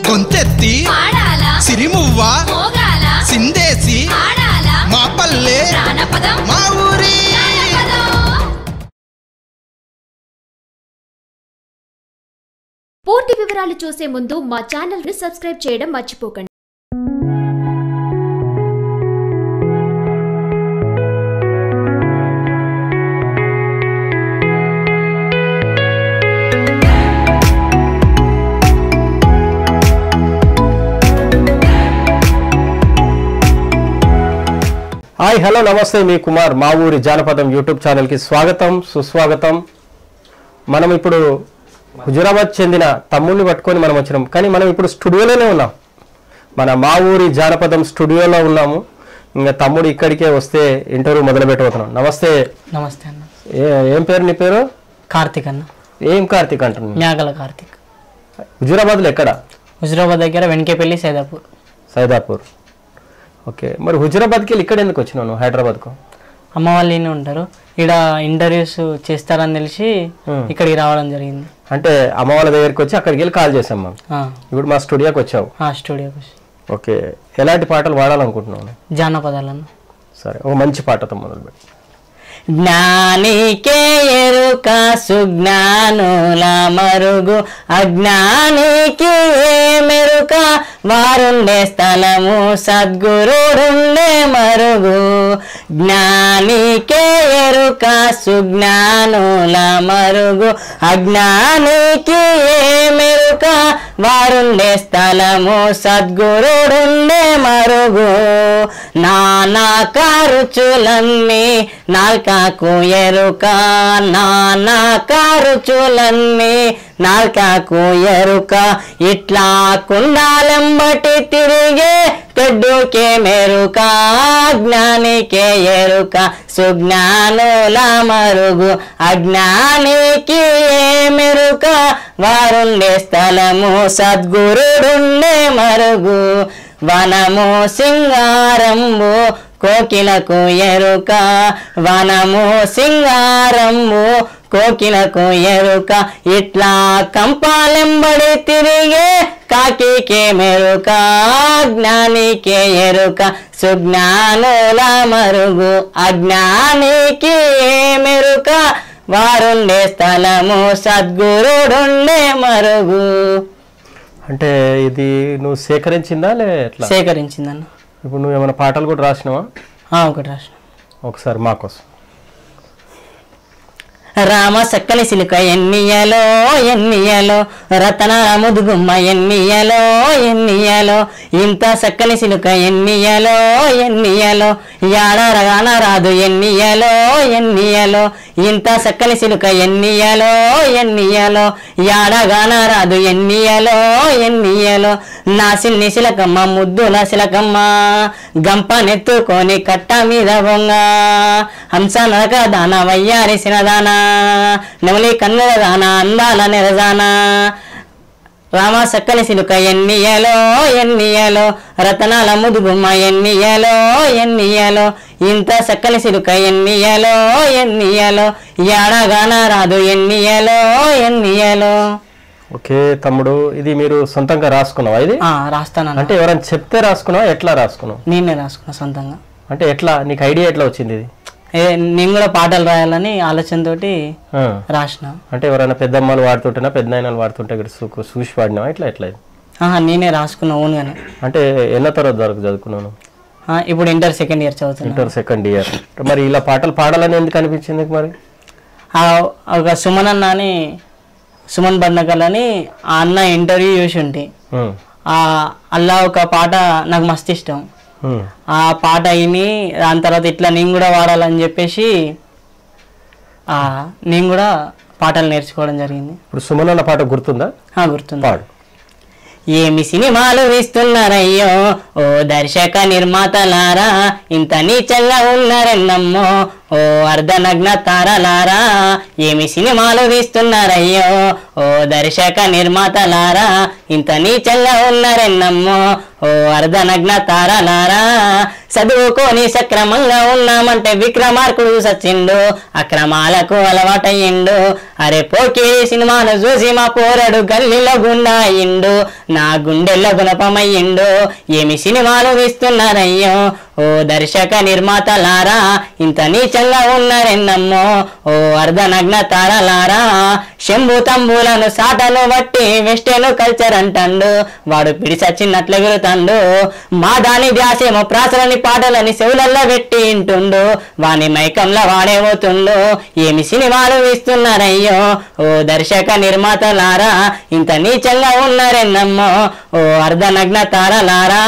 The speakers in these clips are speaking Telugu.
గొంతెత్తి పాడాల సిరిమువ్వ మోగాల సిందేసి ఆడాల మా పల్లె జానపదం మా ఊరి జానపదం పూర్తి వివరాలు చూసే ముందు మా ఛానల్ ని సబ్స్క్రైబ్ చేయడం మర్చిపోకండి హాయ్ హలో నమస్తే మీ కుమార్ మా ఊరి జానపదం యూట్యూబ్ ఛానల్కి స్వాగతం సుస్వాగతం మనం ఇప్పుడు హుజురాబాద్ చెందిన తమ్ముడిని పట్టుకొని మనం వచ్చినాం కానీ మనం ఇప్పుడు స్టూడియోలోనే ఉన్నాం మన మా ఊరి జానపదం స్టూడియోలో ఉన్నాము ఇంకా తమ్ముడు ఇక్కడికే వస్తే ఇంటర్వ్యూ మొదలు పెట్టబోతున్నాం నమస్తే నమస్తే అన్న ఏ- ఏం పేరు నీ పేరు కార్తిక్ అన్న ఏం కార్తీక్ అంటున్నాను మ్యాగల కార్తిక్ హుజురాబాద్లో ఎక్కడ హుజరాబాద్ దగ్గర వెంకేపల్లి సైదాపూర్ సైదాపూర్ ఓకే మరి హుజురాబాద్కి వెళ్ళి ఇక్కడ ఎందుకు వచ్చినావు నువ్వు హైదరాబాద్కు అమ్మ వాళ్ళు ఈయన ఉంటారు ఇక్కడ ఇంటర్వ్యూస్ చేస్తారని తెలిసి Hmm. ఇక్కడికి రావడం జరిగింది అంటే అమ్మ వాళ్ళ దగ్గరికి వచ్చి అక్కడికి వెళ్ళి కాల్ చేసాం మేము ఆ, ఇప్పుడు మా స్టూడియోకి వచ్చావు ఆ స్టూడియోకి వచ్చి ఓకే ఎలాంటి పాటలు పాడాలనుకుంటున్నావు జానపదాలన్న సరే ఒక మంచి పాటతో మొదలుపెట్టి జ్ఞానికే ఎరుక సుజ్ఞానుల మరుగు అజ్ఞానికి ఏ మెరుక వారుండే స్థలము సద్గురుడుండే మరుగు జ్ఞానికే ఎరుక సుజ్ఞానుల మరుగు అజ్ఞానికి ఏ మెరుక వారుండే స్థలము సద్గురుడుండే మరుగు నానా కారుచులన్నీ నాల్కాకు ఎరుక నానా కారుచులన్నీ నాల్కాకు ఎరుక ఇట్లా కుండాలెంబటి తిరిగే తెడ్డుకే మెరుక జ్ఞానికే ఎరుక సుజ్ఞానుల మరుగు అజ్ఞానికి ఏ మెరుక వారుండే స్థలము సద్గురుడుండే మరుగు వనము సింగారంబు కోకిలకు ఎరుక వనము సింగారంబు కోకిలకు ఎరుక ఇట్లా కంపాలెంబడి తిరిగే కాకికే మెరుక జ్ఞానికే ఎరుక సుజ్ఞానుల మరుగు అజ్ఞానికి ఏ మెరుక వారుండే స్థలము సద్గురుడుండే మరుగు అంటే ఇది నువ్వు సేకరించిందా లే ఎట్లా సేకరించిందన్న ఇప్పుడు నువ్వు ఏమైనా పాటలు కూడా రాసినావా ఆ, ఒకటి రాసిన ఒకసారి మా కోసం రామ సక్కని సిలుక ఎన్నియలో ఎన్నియలో రతనాల ముదుగుమ్మ ఎన్నియలో ఎన్నియలో ఇంత సక్కని సిలుక ఎన్నియలో ఎన్నియలో యాడరగాన రాదు ఎన్నియలో ఎన్నియలో ఇంత సక్కని సిలుక ఎన్నియలో ఎన్నియలో యాడగాన రాదు ఎన్నియలో ఎన్నియలో నా సిన్ని సిలకమ్మ ముద్దుల సిలకమ్మ గంప నెత్తుకొని కట్ట మీద బొంగ హంస నరక దాన వయ్యారిసిన దాన నెమలి కన్నుల దాన అందాల నెరజాన రామ సక్కని సిలుక ఎన్నియలో ఎన్నియలో రతనాల ముదుగుమ్మ ఎన్నియలో ఎన్నియలో ఇంత సక్కని సిలుక ఎన్నియలో ఎన్నియలో యాడగాన రాదు ఎన్నియలో ఎన్నియలో ఓకే తమ్ముడు ఇది మీరు సొంతంగా రాసుకున్నావా ఇది ఆ, రాస్తానన్న అంటే ఎవరైనా చెప్తే రాసుకున్నావా ఎట్లా రాసుకున్నావు నేనే రాసుకున్నా సొంతంగా అంటే ఎట్లా నీకు ఐడియా ఎట్లా వచ్చింది ఇది ఏ, నేను కూడా పాటలు రాయాలని ఆలోచనతోటి ఆ. రాసిన అంటే ఎవరైనా పెద్దమ్మలు వాడుతుంటేనా పెద్ద వాడుతుంటే ఇక్కడ చూ- చూసి వాడినావా ఎట్లా ఎట్లా ఇది ఆహా, నేనే రాసుకున్నా ఓన్గానే అంటే ఎన్నో తరగతి వరకు చదువుకున్నాను ఆ, ఇప్పుడు ఇంటర్ సెకండ్ ఇయర్ చదువుతున్నా ఇంటర్ సెకండ్ ఇయర్ మరి ఇలా పాటలు పాడాలని ఎందుకు అనిపించింది నీకు మరి ఆ, ఒక సుమన్ అన్న అని సుమన్ బండకల్ అని ఆ అన్న ఇంటర్వ్యూ చూసి ఉంటే ఉమ్, ఆ అల్లా ఒక పాట నాకు మస్తు ఇష్టం ఉమ్. ఆ పాట విని దాని తర్వాత ఇట్లా నేను కూడా వాడాలని చెప్పేసి ఆ, నేను కూడా పాటలు నేర్చుకోవడం జరిగింది ఇప్పుడు సుమన్ అన్న పాట గుర్తుందా ఆ, గుర్తుంది పాడు ఏమి సినిమాలు తీస్తున్నారయ్యో ఓ దర్శక నిర్మాతలారా ఇంత నీచంగా ఉన్నారెన్నమ్మో ఓ అర్ధనగ్న తారలారా ఏమి సినిమాలు తీస్తున్నారయ్యో ఓ దర్శక నిర్మాతలారా ఇంత నీచంగా ఉన్నారెన్నమ్మో ఓ అర్ధనగ్న తారలారా చదువుకొని సక్రమంగా ఉన్నామంటే విక్రమార్కుడు సచ్చిండు అక్రమాలకు అలవాటయ్యిండు అరే పోకే సినిమాను చూసి మా పోరడు గల్లీలో గుండా అయ్యిండు నా గుండెల్లో గుణపమయ్యిండు ఏమి సినిమాలు తీస్తున్నారయ్యో ఓ దర్శక నిర్మాతలారా ఇంత నీచంగా ఉన్నారెన్నమ్మో ఓ అర్ధనగ్న తారలారా శంభు తంబులను సాటను బట్టి వెస్టర్న్ కల్చర్ అంటాండు వాడు పిడి సచ్చినట్లు ఎగురుతాండు మా దాని ధ్యాసేమో ప్రాసలని పాటలని చెవులల్లో పెట్టి ఇంటుండు వాని మైకంలో వాడేపోతుండు ఏమి సినిమాలు వేస్తున్నారయ్యో ఓ దర్శక నిర్మాతలారా ఇంత నీచంగా ఉన్నారెన్నమ్మో ఓ అర్ధనగ్న తారలారా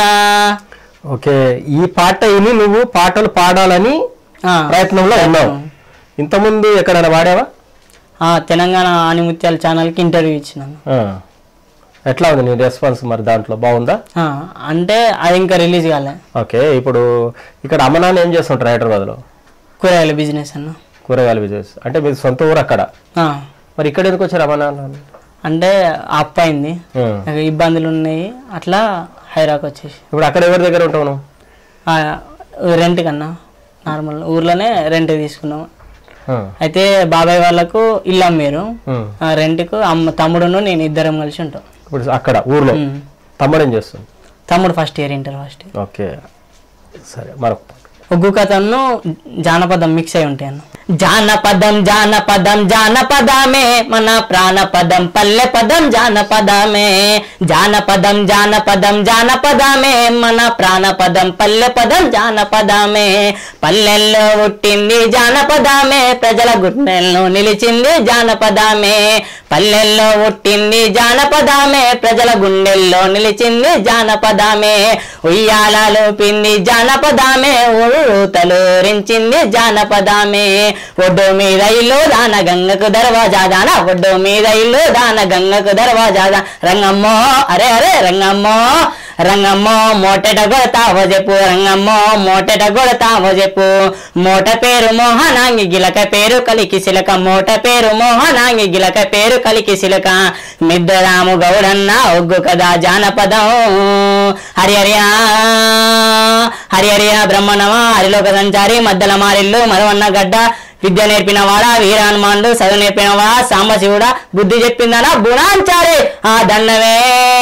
ఓకే ఈ పాట విని నువ్వు పాటలు పాడాలని ఆ, ప్రయత్నంలో ఉన్నావు ఇంతకుముందు ఎక్కడైనా పాడావా ఆ, తెలంగాణ ఆనిముత్యాల ఛానల్కి ఇంటర్వ్యూ ఇచ్చినాను ఆ. ఎట్లా ఉంది నీ రెస్పాన్స్ మరి దాంట్లో బాగుందా ఆ, అంటే అది ఇంకా రిలీజ్ కాలే ఓకే ఇప్పుడు ఇక్కడ అమ్మ నాన్న ఏం చేస్తుంటారు హైదరాబాద్లో కూరగాయల బిజినెస్ అన్న కూరగాయల బిజినెస్ అంటే మీ సొంత ఊరు అక్కడ ఆ, మరి ఇక్కడ ఎందుకు వచ్చారు అమ్మ నాన్న అంటే అప్ అయింది ఆ. నాకు ఇబ్బందులు ఉన్నాయి అట్లా హైరాక్ వచ్చేసి ఇప్పుడు అక్కడ ఎవరి దగ్గర ఉంటావు నువ్వు రెంట్ కన్నా నార్మల్ ఊర్లోనే రెంట్ తీసుకున్నాం ఆ. అయితే బాబాయ్ వాళ్ళకు ఇల్లు అమ్మారు ఉమ్. ఆ రెంట్కు అమ్మ తమ్ముడును నేను ఇద్దరం కలిసి ఉంటాం ఇప్పుడు అక్కడ ఊర్లో ఉమ్. తమ్ముడు ఏం చేస్తుంది తమ్ముడు first year inter first year okay సరే మరొక పాట. ఒగ్గు కథను జానపదం మిక్స్ అయి ఉంటాయి అన్న జానపదం జానపదం జానపదమే మన ప్రాణపదం పల్లె పదం జానపదమే జానపదం జానపదం జానపదమే మన ప్రాణపదం పల్లె పదం జానపదమే పల్లెల్లో పుట్టింది జానపదమే ప్రజల గుండెల్లో నిలిచింది జానపదమే పల్లెల్లో పుట్టింది జానపదమే ప్రజల గుండెల్లో నిలిచింది జానపదమే ఉయ్యాలలో పింది జానపదమే ఊతలూరించింది జానపదమే ఒడ్డు మీద ఇల్లు దాన గంగకు దర్వాజా దాన ఒడ్డు మీద ఇల్లు దాన గంగకు దర్వాజా దా- రంగమ్మో అరే అరే రంగమ్మో రంగమ్మో మోటెట కొడతావో చెప్పు రంగమ్మో మోటెట కొడతావో చెప్పు మోట పేరు మోహనాంగి గిలక పేరు కలికి సిలక మోట పేరు మోహనాంగి గిలక పేరు కలికి సిలక మిద్దరాము గౌడన్న ఒగ్గు కదా జానపదం హరి హరియా హరి హరియా బ్రహ్మణమా హరిలోక సంచారి మద్దల మారిల్లు మరవన్న గడ్డ విద్య నేర్పిన వాడా వీరాన్మాండు చదువు నేర్పిన వాడా సాంబశివుడా బుద్ధి చెప్పిందనా బుణాంచారి ఆ దండవే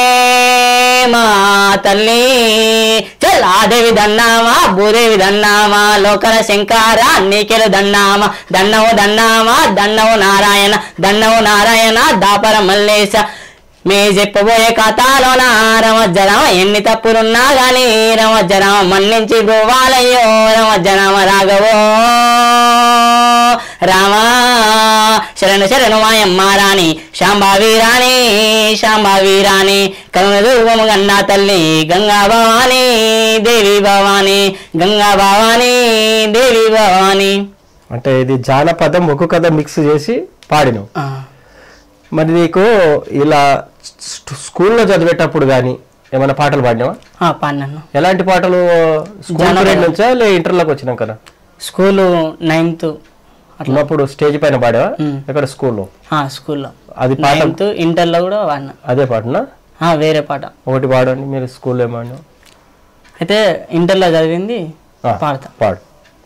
మా తల్లి చల్ ఆదేవి దండామా భూదేవి దండామా లోకల శంకార నీకెలు దండామా దండవు దండామా దండవు నారాయణ దండవు నారాయణ దాపర మల్లేశ మే చెప్పబోయే కథలోన రమజ్జరామ ఎన్ని తప్పులున్నా గాని రమజ్జరామ మన్నించి గోవాలయ్యో రమజ్జరామ రాఘవో రామా శరణు శరణు మాయమ్మ రాణి శాంబావి రాణి శాంబావి రాణి కరుణ దుర్గము గన్నా తల్లి గంగా భవాని దేవి భవాని గంగా భవాని దేవి భవాని అంటే ఇది జానపదం ఒక్కొక్క కథ మిక్స్ చేసి పాడినావు ఆ, మరి నీకు ఇలా స్ట్- స్కూల్లో చదివేటప్పుడు కానీ ఏమైనా పాటలు పాడినావా ఆ, పాడినాను ఎలాంటి పాటలు స్కూల్ జానపద. పీరియడ్ నుంచా లే ఇంటర్లోకి వచ్చినాం కదా స్కూలు నైన్త్ ఉన్నప్పుడు స్టేజ్ పైన పాడావా ఉమ్. ఎక్కడ స్కూల్లో ఆ, స్కూల్లో అది పాట నైన్త్ ఇంటర్లో కూడా వాడినా అదే పాటనా ఆ, వేరే పాట ఒకటి పాడండి మీరు స్కూల్లో ఏమాడినా అయితే ఇంటర్లో చదివింది పాడతా పాడు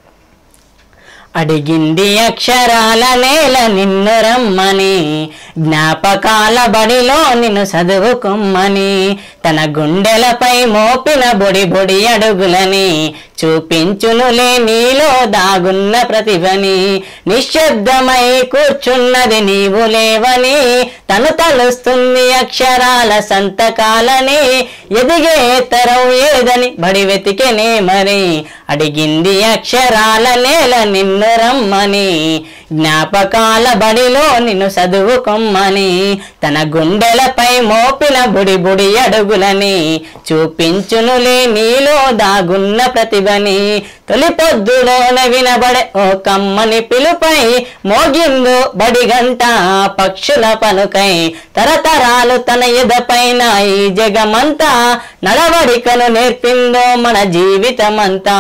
అడిగింది అక్షరాల నేల నిన్ను రమ్మని జ్ఞాపకాల బడిలో నిన్ను చదువుకొమ్మని తన గుండెలపై మోపిన బొడి బొడి అడుగులని చూపించునులే నీలో దాగున్న ప్రతిభని నిశ్శబ్దమై కూర్చున్నది నీవు లేవని తను తలుస్తుంది అక్షరాల సంతకాలని ఎదిగే తరం ఏదని బడి వెతికెనే మరి అడిగింది అక్షరాల నేల నిన్ను రమ్మని జ్ఞాపకాల బడిలో నిన్ను చదువుకొమ్మని తన గుండెలపై మోపిన బుడి బుడి అడుగులని చూపించునులే నీలో దాగున్న ప్రతిభని తొలి పొద్దులోన వినబడే ఓ కమ్మని పిలుపై మోగిందు బడిగంట పక్షుల పలుకై తరతరాలు తన ఎదపైన ఈ జగమంతా నడవడికను నేర్పిందో మన జీవితమంతా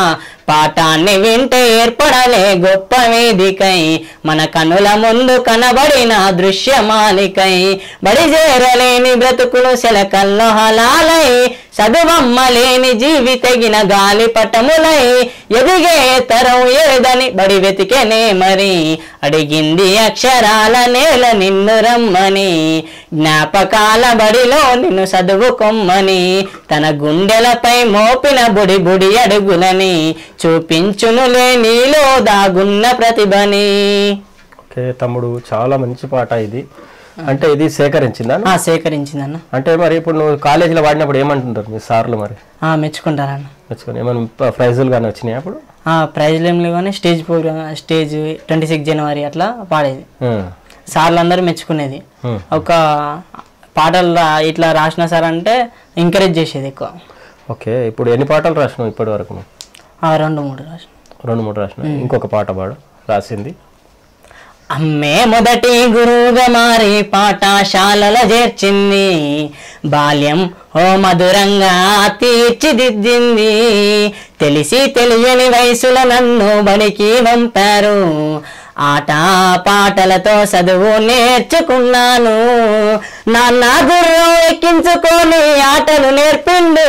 పాఠాన్ని వింటే ఏర్పడలే గొప్ప వేదికై మన కనుల ముందు కనబడిన దృశ్యమాలికై బడి చేరలేని బ్రతుకులు సెలకల్లో హలాలై చదువమ్మలేని జీవితగిన గాలి పటములై ఎదిగే తరం ఏదని బడి వెతికెనే మరి అడిగింది అక్షరాల నేల నిన్ను రమ్మని జ్ఞాపకాల బడిలో నిన్ను చదువుకొమ్మని తన గుండెలపై మోపిన బుడి బుడి అడుగులని చూపించునులే నీలో దాగున్న ప్రతిభని ఓకే తమ్ముడు చాలా మంచి పాట ఇది అంటే ఇది సేకరించిందా ఆ సేకరించిందన్న అంటే మరి ఇప్పుడు నువ్వు కాలేజీలో వాడినప్పుడు ఏమంటుంటారు మీ సార్లు మరి ఆ మెచ్చుకుంటారన్న మెచ్చుకొని ఏమైనా ప్రైజులు కానీ వచ్చినాయి అప్పుడు ఆ ప్రైజ్లు ఏం లేవు కానీ stage program stage twenty six జనవరి అట్లా పాడేది ఉం. సార్లు అందరూ మెచ్చుకునేది ఉం. ఒక పాటలు రా- ఇట్లా రాసిన సార్ అంటే ఎంకరేజ్ చేసేది ఎక్కువ ఓకే ఇప్పుడు ఎన్ని పాటలు రాసినావు ఇప్పటి వరకు నువ్వు ఆ రెండు మూడు రాసిన రెండు మూడు రాసినావు ఇంకొక పాట పాడు రాసింది అమ్మే మొదటి గురువుగా మారి పాఠశాలలో చేర్చింది బాల్యం ఓ మధురంగా తీర్చిదిద్దింది తెలిసి తెలియని వయసులో నన్ను బడికి పంపారు ఆట పాటలతో చదువు నేర్చుకున్నాను నాన్న గుర్రం ఎక్కించుకొని ఆటలు నేర్పిండు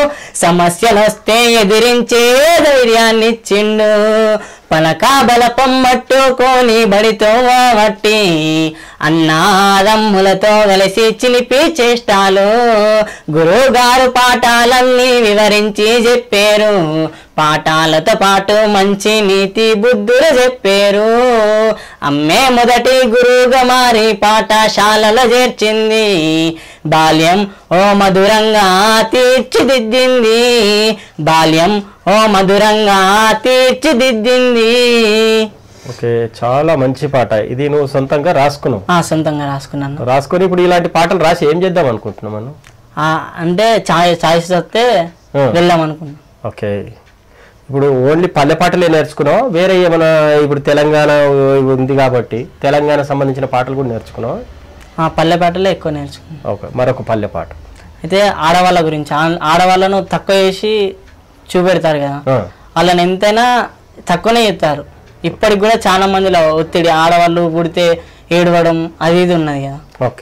సమస్యలొస్తే ఎదిరించే ధైర్యాన్నిచ్చిండు పలక బలపం మట్టుకొని బడితో వట్టి అన్నాదమ్ములతో కలిసి చిలిపి చేష్టాలు గురువుగారు పాఠాలన్నీ వివరించి చెప్పారు పాఠాలతో పాటు మంచి నీతి బుద్ధులు చెప్పారు అమ్మే మొదటి గురువుగా మారి పాఠశాలలో చేర్చింది బాల్యం ఓ మధురంగా తీర్చిదిద్దింది బాల్యం ఓ మధురంగా తీర్చిదిద్దింది ఓకే చాలా మంచి పాట ఇది నువ్వు సొంతంగా రాసుకున్నావు ఆ సొంతంగా రాసుకున్నాను రాసుకొని ఇప్పుడు ఇలాంటి పాటలు రాసి ఏం చేద్దాం అనుకుంటున్నాం మనం ఆ, అంటే ఛాయ్ ఛాయిస్ వస్తే ఆ. వెళ్దాం అనుకున్నాను ఓకే ఇప్పుడు ఓన్లీ పల్లె పాటలే నేర్చుకున్నావు వేరే ఏమైనా ఇప్పుడు తెలంగాణ ఉంది కాబట్టి తెలంగాణ సంబంధించిన పాటలు కూడా నేర్చుకున్నావు ఆ పల్లె పాటలే ఎక్కువ నేర్చుకున్నాను ఓకే మరొక పల్లె పాట అయితే ఆడవాళ్ళ గురించి ఆ- ఆడవాళ్ళను తక్కువ చేసి చూపెడతారు కదా ఆ, వాళ్ళని ఎంతైనా తక్కువనే చెప్తారు ఇప్పటికి కూడా చాలా మందిలో ఒత్తిడి ఆడవాళ్ళు పుడితే ఏడవడం అది ఇది ఉన్నది కదా ఓకే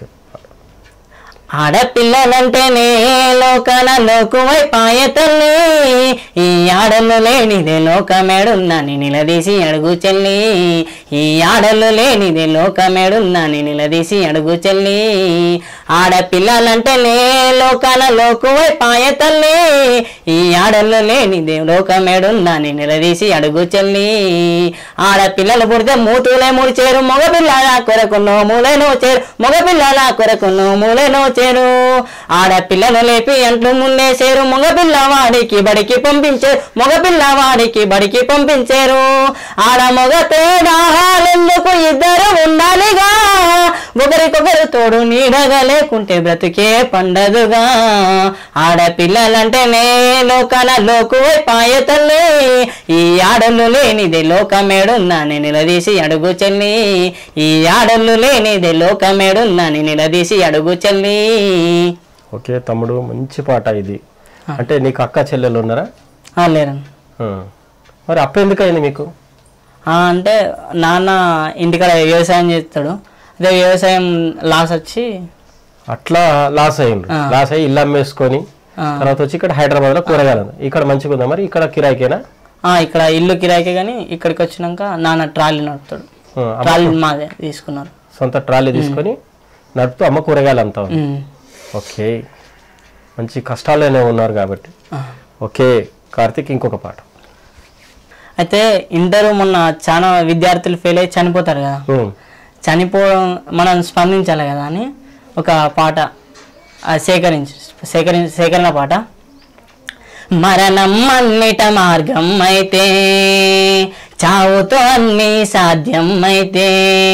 ఆడపిల్లలంటేనే లోకన లోకువై పాయ తల్లి ఈ ఆడలు లేనిదే లోకమేడుందని నిలదీసి అడుగు చెల్లి ఈ ఆడలు లేనిదే లోకమేడుందని నిలదీసి అడుగు చెల్లి ఆడపిల్లలంటేనే లోకన లోకువై పాయ తల్లి ఈ ఆడలు లేనిదే లోకమేడుందని నిలదీసి అడుగు చెల్లి ఆడపిల్లలు పుడితే మూతులే ముడిచేరు మగపిల్లల కొరకు నోములే నోచేరు మగపిల్లల కొరకు నోములే నోచేరు ఆడపిల్లను లేపి అంట్లు ముందేసేరు మగపిల్లవాడికి బడికి పంపించారు మగపిల్లవాడికి బడికి పంపించారు ఆడ మగ తేడాలెందుకు ఇద్దరు ఉండాలిగా ఒకరికొకరు తోడు నీడగా లేకుంటే బ్రతికే పండదుగా ఆడపిల్లలంటేనే లోకాల లోకువై పాయ తల్లి ఈ ఆడలు లేనిది లోకమేడున్నాని నిలదీసి అడుగు చెల్లి ఈ ఆడలు లేనిది లోకమేడున్నాని నిలదీసి అడుగు చెల్లి ఓకే తమ్ముడు మంచి పాట ఇది అంటే నీకు అక్క చెల్లెలు ఉన్నారా ఆ, లేరన్న ఆ. మరి అప్ప ఎందుకు అయింది మీకు ఆ, అంటే నాన్న ఇంటికాడ వ్యవసాయం చేస్తాడు అదే వ్యవసాయం లాస్ వచ్చి అట్లా లాస్ అయ్యిండ్రు ఆ. లాస్ అయ్యి ఇల్లు అమ్మేసుకొని ఆ. తర్వాత వచ్చి ఇక్కడ హైదరాబాద్ లో కూరగాయలు ఉంది. ఇక్కడ మంచిగా ఉందా మరి ఇక్కడ కిరాయికేనా ఆ, ఇక్కడ ఇల్లు కిరాయికే కానీ ఇక్కడికి వచ్చినాక నాన్న ట్రాలీ నడుపుతాడు ఆ, అమ్మ ట్రాలీ మాదే తీసుకున్నారు సొంత ట్రాలీ తీసుకొని నడుపుతూ అమ్మ కూరగాయలు అంతా ఉంది. ఉమ్. ఓకే మంచి కష్టాల్లోనే ఉన్నారు కాబట్టి ఆ. ఓకే కార్తీక్ ఇంకొక పాట అయితే ఇంటర్ మొన్న చాలా విద్యార్థులు ఫెయిల్ అయ్యి చనిపోతారు కదా ఉమ్. చనిపోవడం మనం స్పందించాలి కదా అని ఒక పాట ఆ, సేకరించి సేకరి సేకరణ పాట మరణం అన్నిట మార్గం అయితే చావుతో అన్ని సాధ్యం అయితే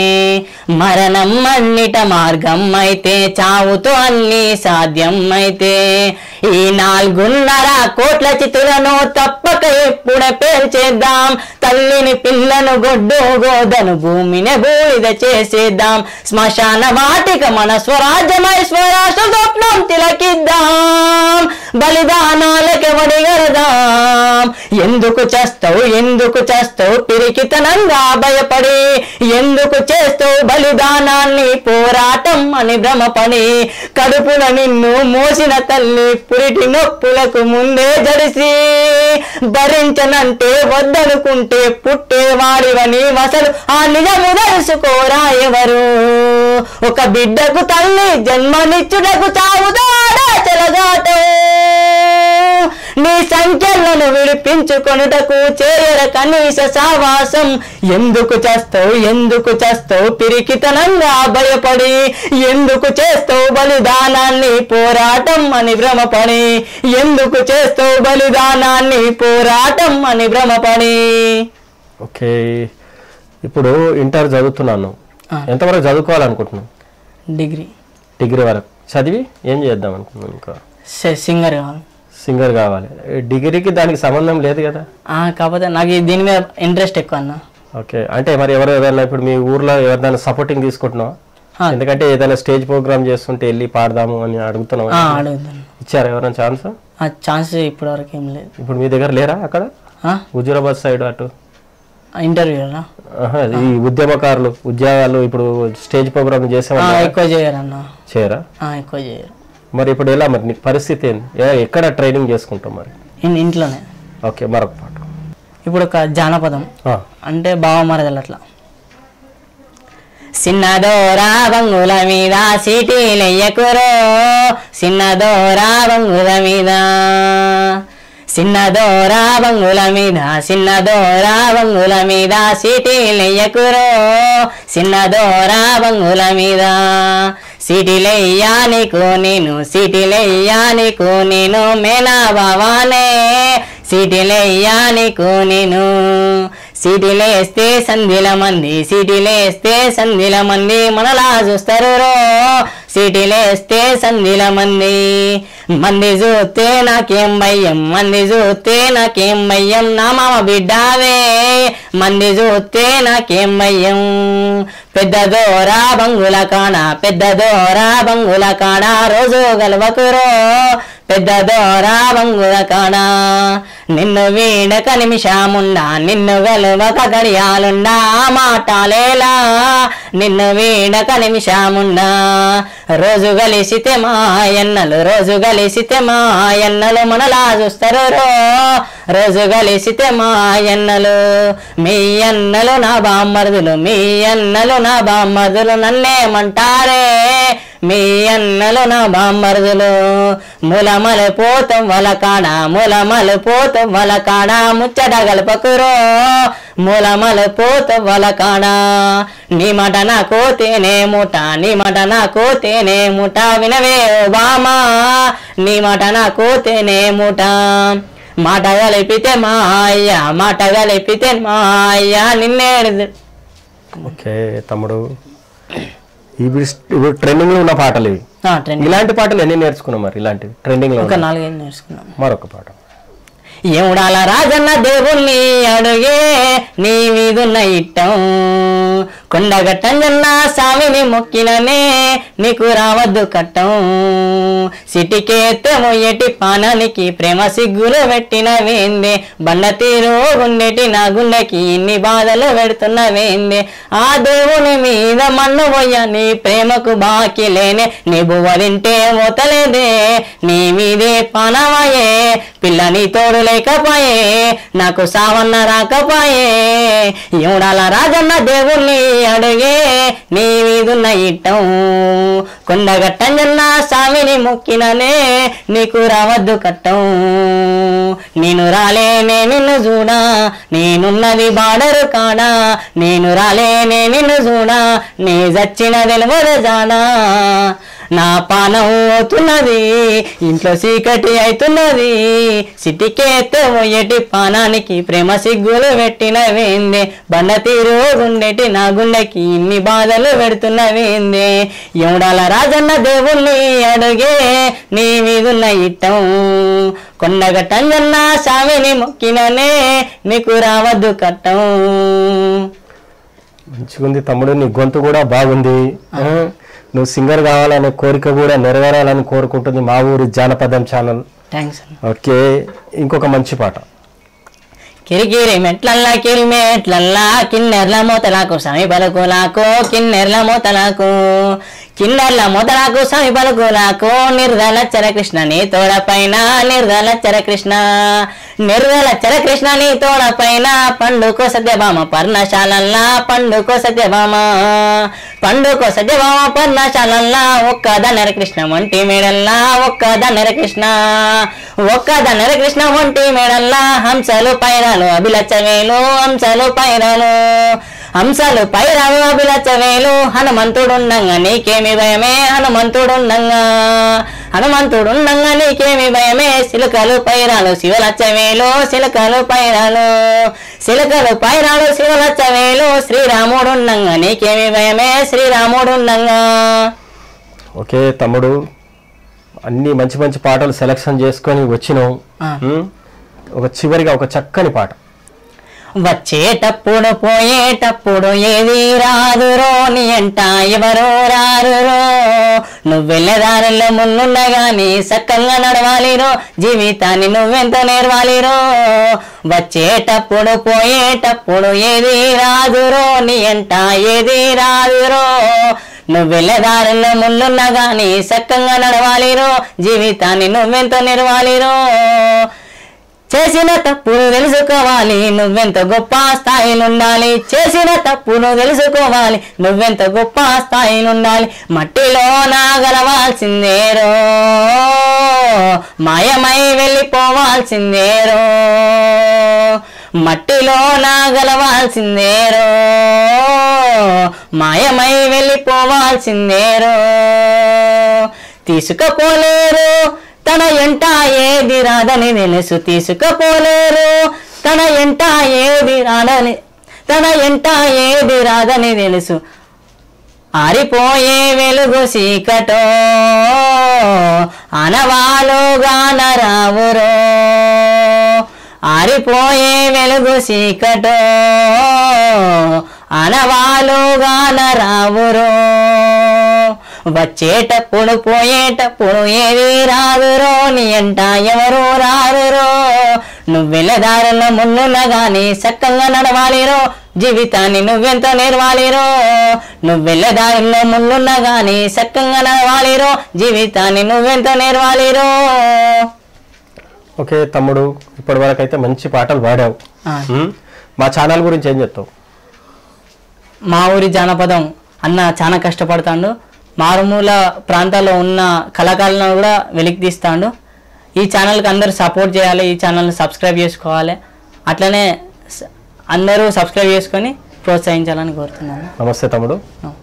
మరణం అన్నిట మార్గం అయితే చావుతో అన్ని సాధ్యం అయితే ఈ నాలుగున్నర కోట్ల చితులను తప్పక ఎప్పుడ పేల్చేద్దాం తల్లిని పిల్లను గొడ్డు గోదను భూమిని బూడిద చేసేద్దాం శ్మశాన వాటిక మన స్వరాజ్యమై స్వరాష్ట్ర స్వప్నం తిలకిద్దాం బలిదానాలకి వడిగరదాం ఎందు ఎందుకు చేస్తావు ఎందుకు చేస్తావు పిరికితనంగా భయపడి ఎందుకు చేస్తావు బలిదానాన్ని పోరాటం అని భ్రమపడి కడుపున నిన్ను మోసిన తల్లి పురిటి నొప్పులకు ముందే జడిసి భరించనంటే వద్దనుకుంటే పుట్టేవాడివని అసలు ఆ నిజము తెలుసుకోరా ఎవరు ఒక బిడ్డకు తల్లి జన్మనిచ్చుటకు చావుదాడా చెలగాటం నీ సంఖ్యలను విడిపించుకొనుటకు చేయర కనీస సావాసం ఎందుకు చేస్తావు ఎందుకు చేస్తావు పిరికితనంగా భయపడి ఎందుకు చేస్తావు బలిదానాన్ని పోరాటం అని భ్రమపడి ఎందుకు చేస్తావు బలిదానాన్ని పోరాటం అని భ్రమపడి ఓకే ఇప్పుడు ఇంటర్ చదువుతున్నాను ఆ. ఎంతవరకు చదువుకోవాలనుకుంటున్నాను డిగ్రీ డిగ్రీ వరకు చదివి ఏం చేద్దాం అనుకున్నాను ఇంకా స- సింగర్ కావాలి సింగర్ కావాలి డిగ్రీకి దానికి సంబంధం లేదు కదా ఆ, కాకపోతే నాకు ఈ దీని మీద ఇంట్రెస్ట్ ఎక్కువ అన్న ఓకే అంటే మరి ఎవరు ఏదైనా ఇప్పుడు మీ ఊర్లో ఎవరిదైనా సపోర్టింగ్ తీసుకుంటున్నావా ఆ. ఎందుకంటే ఏదైనా స్టేజ్ ప్రోగ్రామ్ చేస్తుంటే వెళ్ళి పాడదాము అని అడుగుతున్నావు ఆ, అడుగుతాను ఇచ్చారా ఎవరైనా ఛాన్స్ ఆ ఛాన్స్ ఇప్పటివరకు ఏం లేదు ఇప్పుడు మీ దగ్గర లేరా అక్కడ ఆ? హుజూరాబాద్ సైడ్ అటు ఇంటర్వ్యూనా ఆహా, ఈ ఉద్యమకారులు ఉద్యోగాలు ఇప్పుడు స్టేజ్ ప్రోగ్రామ్ ఆ, చేసేవాళ్ళు ఎక్కువ చేయరన్న చేయరా ఆ, ఎక్కువ చేయరు మరి ఇప్పుడు ఎలా మరి నీ పరిస్థితి ఏంది ఏ- ఎక్కడ ట్రైనింగ్ చేసుకుంటాం మరి ఇన్- ఇంట్లోనే ఓకే మరొక పాట ఇప్పుడు ఒక జానపదం ఆ, అంటే బావమరదలు అట్లా సిన్నదోరా బంగుల మీద సిటీలెయ్యకురో సిన్నదోరా బంగుల మీద సిన్నదోరా బంగుల మీద సిన్నదోరా బంగుల మీద సిటీలెయ్యకురో సిన్నదోరా బంగుల మీద సిటీలయ్యా నీకు నేను సిటీలయ్యా నీకు నేను మేనా బావానే సిటీలయ్యా నీకు నేను సిటీలేస్తే సంధిల మంది సిటీలేస్తే సంధిల మంది మనలా చూస్తారు రో సిటీలేస్తే సంధిల మంది మంది చూస్తే నాకేం భయం మంది చూస్తే నాకేం భయం నా మామ బిడ్డావే మంది చూస్తే నాకేం భయం పెద్ద దోరా బంగుల కాడ పెద్ద దోరా బంగుల కాడ రోజు గలవకురో పెద్ద దోరా బంగుల కాడ నిన్ను వీడక నిమిషముండా నిన్ను గలువక గడియాలుండా ఆ మాటలేలా నిన్ను వీడక నిమిషముండా రోజు కలిసితే మాయన్నలు రోజు కలిసితే మాయన్నలు మనలా చూస్తారు రో రోజు కలిసితే మాయన్నలు మీ అన్నలు నా బామ్మర్దులు మీ అన్నలు నా బామ్మర్దులు నన్నేమంటారే మీ అన్నలు నా బామ్మర్దులు మూలమల పోతం వలకాడ మూలమల పోతం వలకాడ ముచ్చట గలపకురో మూలమల పోతం వలకాడ నీ మాట నాకు తేనే ముఠ నీ మాట నాకు తేనే ముఠ వినవే ఓ బామా నీ మాట నాకు తేనే ముఠ మాట కలిపితే మా అయ్య మాట కలిపితే మా అయ్య నిన్నేడు ఓకే తమ్ముడు ఇవి ఇప్పుడు ట్రెండింగ్ లో ఉన్న పాటలు ఇవి ట్రెండ్ ఇలాంటి పాటలు ఎన్ని నేర్చుకున్నాం మరి ఇలాంటివి ట్రెండింగ్ లో ఒక ఉన్నాయి. నాలుగైదు నేర్చుకున్నాం మరొక పాట ఏముడాల రాజన్న దేవుణ్ణి అడుగే నీ మీదున్న ఇట్టం కొండగట్టంజన్న స్వామిని మొక్కిననే నీకు రావద్దు కట్టం సిటికేత్తము ఎటి పానానికి ప్రేమ సిగ్గులు పెట్టిన వేందే బండ తీరు గుండెటి నా గుండెకి ఇన్ని బాధలు పెడుతున్న వేందే ఆ దేవుని మీద మన్ను పోయ నీ ప్రేమకు బాకి లేనే నీ బువ్వలింటే మోతలేదే నీ మీదే పానమాయే పిల్లని తోడు లేకపోయే నాకు సావన్న రాకపోయే ఏడాల రాజన్న దేవుణ్ణి అడిగే నీ మీదున్న ఇట్టం కొండగట్టంజన్న స్వామిని మొక్కిననే నీకు రావద్దు కట్టం నేను రాలేనే నిన్ను చూడా నేనున్నది బాడరు కాడా నేను రాలేనే నిన్ను చూడా నీ చచ్చిన తెలియదు జాడా నా పానం అవుతున్నది ఇంట్లో చీకటి అవుతున్నది సిటికేతో ఎటి పానానికి ప్రేమ సిగ్గులు పెట్టిన వేందే బండ తీరు గుండెటి నా గుండెకి ఇన్ని బాధలు పెడుతున్న వేందే ఎవడాల రాజన్న దేవుణ్ణి అడుగే నీ మీదున్న ఇట్టం కొండగట్టంజన్న స్వామిని మొక్కిననే నీకు రావద్దు కట్టం మంచిగుంది తమ్ముడు నీ గొంతు కూడా బాగుంది ఆ, నువ్వు సింగర్ కావాలనే కోరిక కూడా నెరవేరాలని కోరుకుంటుంది మా ఊరి జానపదం ఛానల్ థ్యాంక్స్ అన్న ఓకే ఇంకొక మంచి పాట కిరికిరి మెట్లల్లా కిరి మెట్లల్లా కిన్నెర్ల మూతలకు సమీ పలుకులకు కిన్నెర్ల మూతలకు కిన్నెర్ల మూతలకు సమీ పలుకులకు నిర్దల చరకృష్ణ నీ తోడ పైన నిర్దల చరకృష్ణ నిర్దల చరకృష్ణ నీ తోడ పైన పండుకో సత్యభామ పర్ణశాలల్లా పండుకో సత్యభామ పండుకో సత్యభామ పర్ణశాలల్లా ఒక్క దన్నర కృష్ణ ఒంటి మేడల్లా ఒక్క దన్నర కృష్ణ ఒక్క దన్నర కృష్ణ ఒంటి మేడల్లా హంసలు పైరాలు అభిలచ్చవేలు హంసలు పైరాలు హంసలు పైరాలు అభిలచ్చవేలు హనుమంతుడుండంగా నీకేమి భయమే హనుమంతుడుండంగా హనుమంతుడుండంగా నీకేమి భయమే సిలుకలు పైరాలు శివలచ్చవేలు సిలుకలు పైరాలు సిలుకలు పైరాలు శివలచ్చవేలు శ్రీరాముడుండంగా నీకేమి భయమే శ్రీరాముడుండంగా ఓకే తమ్ముడు అన్ని మంచి మంచి పాటలు సెలెక్షన్ చేసుకొని వచ్చినావు ఆ. ఉమ్, ఒక చివరిగా ఒక చక్కని పాట వచ్చేటప్పుడు పోయేటప్పుడు ఏది రాదురో నీ అంట ఎవరో రారురో నువ్వెళ్ళే దారిలో ముందుండగాని సక్కంగా నడవాలిరో జీవితాన్ని నువ్వెంత నేర్వాలిరో వచ్చేటప్పుడు పోయేటప్పుడు ఏది రాదురో నీ అంట ఏది రాదురో నువ్వెళ్ళే దారిలో ముందుండగాని సక్కంగా నడవాలిరో జీవితాన్ని నువ్వెంత నిర్వాలిరో చేసిన తప్పును తెలుసుకోవాలి నువ్వెంత గొప్ప స్థాయిలో ఉండాలి చేసిన తప్పును తెలుసుకోవాలి నువ్వెంత గొప్ప స్థాయిలో ఉండాలి మట్టిలో నాగలవాల్సిందేరో మాయమై వెళ్ళిపోవాల్సిందేరో మట్టిలో నాగలవాల్సిందేరో మాయమై వెళ్ళిపోవాల్సిందేరో తీసుకపోలేరు తన ఎంట ఏది రాదని తెలుసు తీసుకపోలేరు తన ఎంట ఏది రాదని తన ఎంట ఏది రాదని తెలుసు ఆరిపోయే వెలుగు సీకటో అనవాలుగాన రావురో ఆరిపోయే వెలుగు సీకటో అనవాలుగాన రావురో వచ్చేటప్పుడు పోయేటప్పుడు ఏది రాదురో నీ అంట ఎవరు రారురో నువ్వెళ్ళ దారిలో ముందున్నా గాని సక్కంగా నడవాలిరో జీవితాన్ని నువ్వెంత నేర్వాలిరో నువ్వెళ్ళ దారిలో ముందున్నా గాని సక్కంగా నడవాలిరో జీవితాన్ని నువ్వెంత నేర్వాలిరో ఓకే తమ్ముడు ఇప్పటి వరకు అయితే మంచి పాటలు పాడావు ఆ. ఉమ్, మా ఛానల్ గురించి ఏం చెప్తావు మా ఊరి జానపదం అన్న చాలా కష్టపడతాడు మారుమూల ప్రాంతాల్లో ఉన్న కళాకారులను కూడా వెలికి తీస్తాడు ఈ ఛానల్కి అందరూ సపోర్ట్ చేయాలి ఈ ఛానల్ని సబ్స్క్రైబ్ చేసుకోవాలి అట్లనే స- అందరూ సబ్స్క్రైబ్ చేసుకొని ప్రోత్సహించాలని కోరుతున్నాను నమస్తే తమ్ముడు ఆ.